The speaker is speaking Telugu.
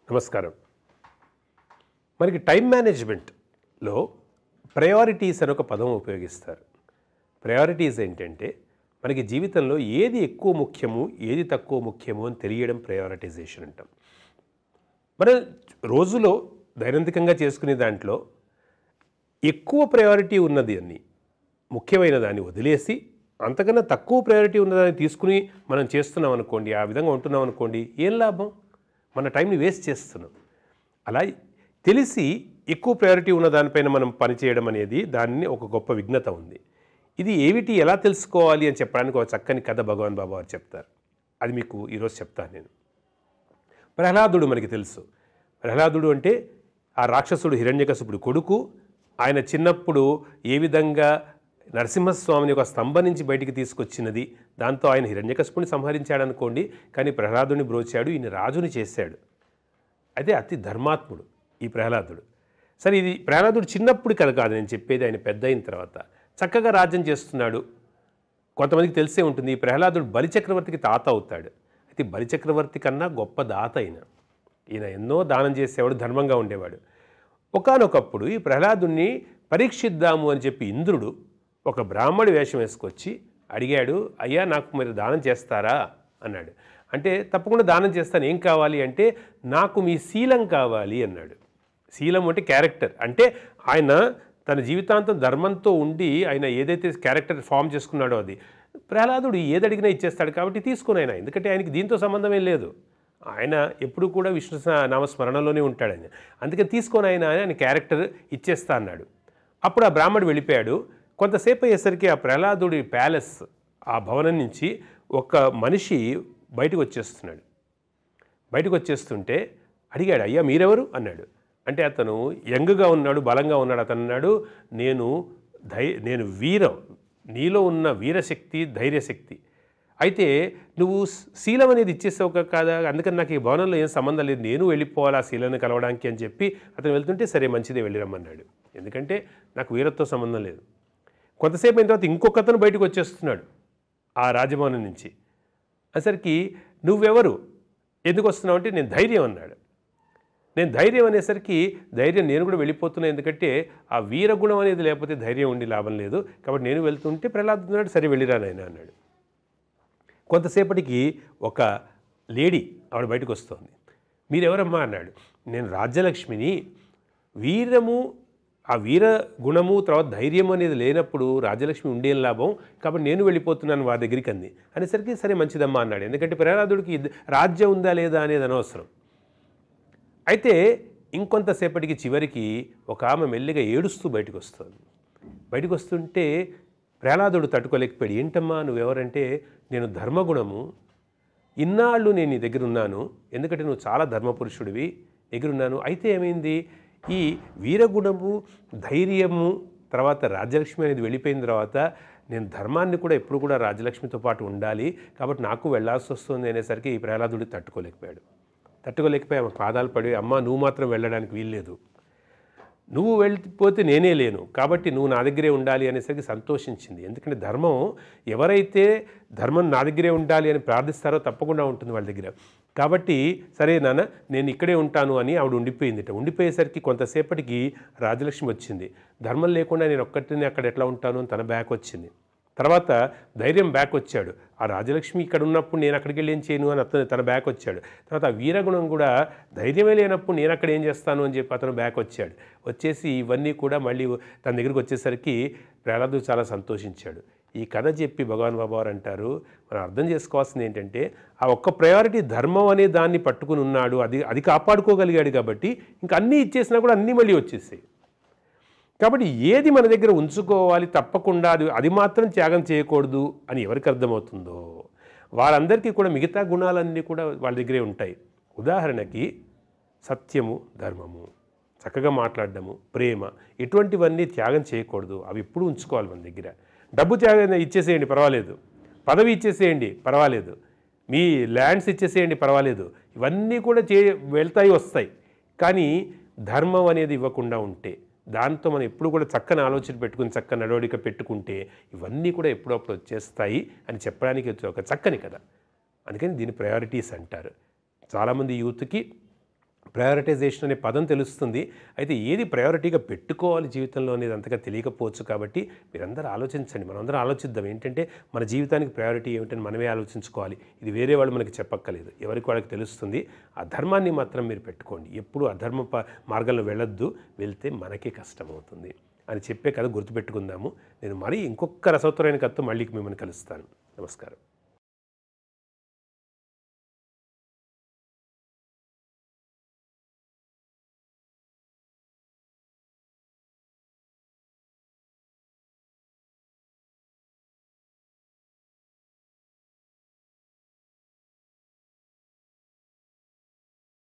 నమస్కారం మనకి టైం మేనేజ్మెంట్లో ప్రయారిటీస్ అని ఒక పదం ఉపయోగిస్తారు ప్రయారిటీస్ ఏంటంటే మనకి జీవితంలో ఏది ఎక్కువ ముఖ్యము ఏది తక్కువ ముఖ్యము అని తెలియడం ప్రయారిటైజేషన్ అంటాం మనం రోజులో దైనందికంగా చేసుకునే దాంట్లో ఎక్కువ ప్రయారిటీ ఉన్నది అని ముఖ్యమైన దాన్ని వదిలేసి అంతకన్నా తక్కువ ప్రయారిటీ ఉన్నదాన్ని తీసుకుని మనం చేస్తున్నాం అనుకోండి ఆ విధంగా ఉంటున్నాం అనుకోండి ఏం లాభం మన టైంని వేస్ట్ చేస్తున్నాం అలా తెలిసి ఎక్కువ ప్రయారిటీ ఉన్న దానిపైన మనం పనిచేయడం అనేది దాన్ని ఒక గొప్ప విఘ్నత ఉంది ఇది ఏమిటి ఎలా తెలుసుకోవాలి అని చెప్పడానికి ఒక చక్కని కథ భగవాన్ బాబా వారు చెప్తారు అది మీకు ఈరోజు చెప్తాను నేను ప్రహ్లాదుడు మనకి తెలుసు ప్రహ్లాదుడు అంటే ఆ రాక్షసుడు హిరణ్యకశిపుడు కొడుకు ఆయన చిన్నప్పుడు ఏ విధంగా నరసింహస్వామిని ఒక స్తంభం నుంచి బయటికి తీసుకొచ్చినది దాంతో ఆయన హిరణ్యకశిపుని సంహరించాడు అనుకోండి కానీ ప్రహ్లాదుని బ్రోచాడు ఈయన రాజుని చేశాడు అయితే అతి ధర్మాత్ముడు ఈ ప్రహ్లాదుడు సరే ఇది ప్రహ్లాదుడు చిన్నప్పుడు కథ కాదు నేను చెప్పేది ఆయన పెద్ద అయిన తర్వాత చక్కగా రాజ్యం చేస్తున్నాడు కొంతమందికి తెలిసే ఉంటుంది ఈ ప్రహ్లాదుడు బలిచక్రవర్తికి తాత అవుతాడు అయితే బలిచక్రవర్తి కన్నా గొప్ప దాత అయిన ఈయన ఎన్నో దానం చేసేవాడు ధర్మంగా ఉండేవాడు ఒకానొకప్పుడు ఈ ప్రహ్లాదుని పరీక్షిద్దాము అని చెప్పి ఇంద్రుడు ఒక బ్రాహ్మడి వేషం వేసుకొచ్చి అడిగాడు అయ్యా నాకు మీరు దానం చేస్తారా అన్నాడు అంటే తప్పకుండా దానం చేస్తాను ఏం కావాలి అంటే నాకు మీ శీలం కావాలి అన్నాడు శీలం అంటే క్యారెక్టర్ అంటే ఆయన తన జీవితాంతం ధర్మంతో ఉండి ఆయన ఏదైతే క్యారెక్టర్ ఫామ్ చేసుకున్నాడో అది ప్రహ్లాదుడు ఏది అడిగినా ఇచ్చేస్తాడు కాబట్టి తీసుకుని ఆయన ఎందుకంటే ఆయనకి దీంతో సంబంధమే లేదు ఆయన ఎప్పుడు కూడా విష్ణు స- నామస్మరణలోనే ఉంటాడు ఆయన అందుకని తీసుకొని ఆయన ఆయన క్యారెక్టర్ ఇచ్చేస్తా అన్నాడు అప్పుడు ఆ బ్రాహ్మడు వెళ్ళిపోయాడు కొంతసేపు అయ్యేసరికి ఆ ప్రహ్లాదుడి ప్యాలెస్ ఆ భవనం నుంచి ఒక మనిషి బయటకు వచ్చేస్తున్నాడు బయటకు వచ్చేస్తుంటే అడిగాడు అయ్యా మీరెవరు అన్నాడు అంటే అతను యంగ్గా ఉన్నాడు బలంగా ఉన్నాడు అతను అన్నాడు నేను ధై నేను వీరం నీలో ఉన్న వీరశక్తి ధైర్యశక్తి అయితే నువ్వు స్- శీలం అనేది ఇచ్చేసావు కా- కాదా అందుకని నాకు ఈ భవనంలో ఏం సంబంధం లేదు నేను వెళ్ళిపోవాలి ఆ శీలను కలవడానికి అని చెప్పి అతను వెళ్తుంటే సరే మంచిదే వెళ్ళిరమ్మన్నాడు ఎందుకంటే నాకు వీరత్వ సంబంధం లేదు కొంతసేపు అయిన తర్వాత ఇంకొక అతను బయటకు వచ్చేస్తున్నాడు ఆ రాజభవనం నుంచి అసరికి నువ్వెవరు ఎందుకు వస్తున్నావు అంటే నేను ధైర్యం అన్నాడు నేను ధైర్యం అనేసరికి ధైర్యం నేను కూడా వెళ్ళిపోతున్నా ఎందుకంటే ఆ వీరగుణం అనేది లేకపోతే ధైర్యం ఉండి లాభం లేదు కాబట్టి నేను వెళ్తుంటే ప్రహ్లాదున్నాడు సరే వెళ్ళిరా నాయన అన్నాడు కొంతసేపటికి ఒక లేడీ ఆవిడ బయటకు వస్తోంది మీరెవరమ్మా అన్నాడు నేను రాజ్యలక్ష్మిని వీరము ఆ వీర గుణము తర్వాత ధైర్యం అనేది లేనప్పుడు రాజ్యలక్ష్మి ఉండేం లాభం కాబట్టి నేను వెళ్ళిపోతున్నాను వారి దగ్గరికి అంది అనేసరికి సరే మంచిదమ్మా అన్నాడు ఎందుకంటే ప్రహ్లాదుడికి ఇది- రాజ్యం ఉందా లేదా అనేది అనవసరం అయితే ఇంకొంతసేపటికి చివరికి ఒక ఆమె మెల్లిగా ఏడుస్తూ బయటకు వస్తుంది బయటకు వస్తుంటే ప్రహ్లాదుడు తట్టుకోలేకపోయాడు ఏంటమ్మా నువ్వెవరంటే నేను ధర్మగుణము ఇన్నాళ్ళు నేను నీ దగ్గర ఉన్నాను ఎందుకంటే నువ్వు చాలా ధర్మపురుషుడివి దగ్గర ఉన్నాను అయితే ఏమైంది ఈ వీరగుణము ధైర్యము తర్వాత రాజ్యలక్ష్మి అనేది వెళ్ళిపోయిన తర్వాత నేను ధర్మాన్ని కూడా ఎప్పుడు కూడా రాజ్యలక్ష్మితో పాటు ఉండాలి కాబట్టి నాకు వెళ్ళాల్సి వస్తుంది అనేసరికి ఈ ప్రహ్లాదుడు తట్టుకోలేకపోయాడు తట్టుకోలేకపోయి ఆమె పాదాలు పడి అమ్మ నువ్వు మాత్రం వెళ్ళడానికి వీల్లేదు నువ్వు వెళ్ళిపోతే నేనే లేను కాబట్టి నువ్వు నా దగ్గరే ఉండాలి అనేసరికి సంతోషించింది ఎందుకంటే ధర్మం ఎవరైతే ధర్మం నా దగ్గరే ఉండాలి అని ప్రార్థిస్తారో తప్పకుండా ఉంటుంది వాళ్ళ దగ్గర కాబట్టి సరే నాన్న నేను ఇక్కడే ఉంటాను అని ఆవిడ ఉండిపోయిందిట ఉండిపోయేసరికి కొంతసేపటికి రాజలక్ష్మి వచ్చింది ధర్మం లేకుండా నేను ఒక్కటిని అక్కడ ఎట్లా ఉంటాను అని తన బ్యాక్ వచ్చింది తర్వాత ధైర్యం బ్యాక్ వచ్చాడు ఆ రాజలక్ష్మి ఇక్కడ ఉన్నప్పుడు నేను అక్కడికి వెళ్ళి ఏం చేయను అని అతను తన బ్యాక్ వచ్చాడు తర్వాత ఆ వీరగుణం కూడా ధైర్యమే లేనప్పుడు నేను అక్కడ ఏం చేస్తాను అని చెప్పి అతను బ్యాక్ వచ్చాడు వచ్చేసి ఇవన్నీ కూడా మళ్ళీ తన దగ్గరికి వచ్చేసరికి ప్రహ్లాదు చాలా సంతోషించాడు ఈ కథ చెప్పి భగవాన్ బాబా వారు అంటారు మనం అర్థం చేసుకోవాల్సింది ఏంటంటే ఆ ఒక్క ప్రయారిటీ ధర్మం అనే దాన్ని పట్టుకుని ఉన్నాడు అది అది కాపాడుకోగలిగాడు కాబట్టి ఇంకా అన్నీ ఇచ్చేసినా కూడా అన్నీ మళ్ళీ వచ్చేసాయి కాబట్టి ఏది మన దగ్గర ఉంచుకోవాలి తప్పకుండా అది అది మాత్రం త్యాగం చేయకూడదు అని ఎవరికి అర్థమవుతుందో వాళ్ళందరికీ కూడా మిగతా గుణాలన్నీ కూడా వాళ్ళ దగ్గరే ఉంటాయి ఉదాహరణకి సత్యము ధర్మము చక్కగా మాట్లాడడము ప్రేమ ఇటువంటివన్నీ త్యాగం చేయకూడదు అవి ఎప్పుడు ఉంచుకోవాలి మన దగ్గర డబ్బు త్యాగం ఇచ్చేసేయండి పర్వాలేదు పదవి ఇచ్చేసేయండి పర్వాలేదు మీ ల్యాండ్స్ ఇచ్చేసేయండి పర్వాలేదు ఇవన్నీ కూడా చే వెళ్తాయి వస్తాయి కానీ ధర్మం అనేది ఇవ్వకుండా ఉంటే దాంతో మనం ఎప్పుడు కూడా చక్కని ఆలోచన పెట్టుకుని చక్కని నడవడిక పెట్టుకుంటే ఇవన్నీ కూడా ఎప్పుడప్పుడు వచ్చేస్తాయి అని చెప్పడానికి ఇది ఒక చక్కని కథ అందుకని దీని ప్రయారిటీస్ అంటారు చాలామంది యూత్కి ప్రయారిటైజేషన్ అనే పదం తెలుస్తుంది అయితే ఏది ప్రయారిటీగా పెట్టుకోవాలి జీవితంలో అనేది అంతగా తెలియకపోవచ్చు కాబట్టి మీరందరూ ఆలోచించండి మనందరం ఆలోచిద్దాం ఏంటంటే మన జీవితానికి ప్రయారిటీ ఏమిటని మనమే ఆలోచించుకోవాలి ఇది వేరే వాళ్ళు మనకి చెప్పక్కర్లేదు ఎవరికి వాళ్ళకి తెలుస్తుంది ఆ ధర్మాన్ని మాత్రం మీరు పెట్టుకోండి ఎప్పుడు అధర్మ ప- మార్గంలో వెళ్ళొద్దు వెళ్తే మనకే కష్టం అవుతుంది అని చెప్పే కథ గుర్తుపెట్టుకుందాము నేను మరీ ఇంకొక రసవత్తరైన కథతో మళ్ళీ మిమ్మల్ని కలుస్తాను నమస్కారం